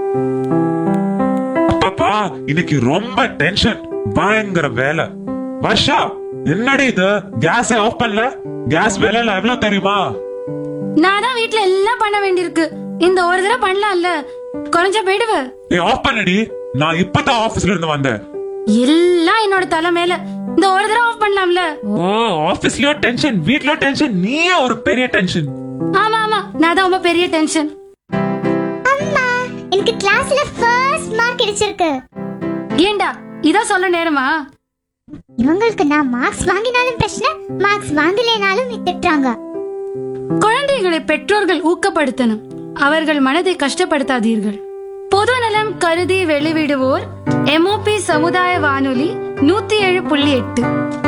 அப்பப்பா இன்னைக்கு ரொம்ப டென்ஷன் பயங்கர வேலை வர்ஷா என்னடி இது கேஸ் ஆஃப் பண்ணல கேஸ் விலை எவ்வளவு தெரியுமா நான் தான் வீட்ல எல்லாம் பண்ண வேண்டியிருக்கு இந்த ஒரு தடவை பண்ணலாம்ல குறைஞ்ச போயிடுவ ஏ ஆஃப் பண்ணடி நான் இப்பதான் ஆபீஸ்ல இருந்து வந்தேன் எல்லாம் என்னோட தலை மேல இந்த ஒரு தடவை ஆஃப் பண்ணலாம்ல ஓ ஆபீஸ்லயோ டென்ஷன் வீட்லயோ டென்ஷன் நீயே ஒரு பெரிய டென்ஷன் ஆமா ஆமா நான் தான் ரொம்ப பெரிய டென்ஷன் அம்மா எனக்கு கிளாஸ்ல ஃபர்ஸ்ட் மார்க் கிடைச்சிருக்கு ஏண்டா இதான் சொல்ல நேரமா இவங்களுக்கு நான் மார்க்ஸ் வாங்கினாலும் பிரச்சனை மார்க்ஸ் வாங்கலைனாலும் திட்டுறாங்க குழந்தைகளை பெற்றோர்கள் ஊக்கப்படுத்தணும் அவர்கள் மனதை கஷ்டப்படுத்தாதீர்கள் பொது நலம் கருதி வெளிவிடுவோர் எம்ஓபி சமுதாய வானொலி நூத்தி ஏழு புள்ளி எட்டு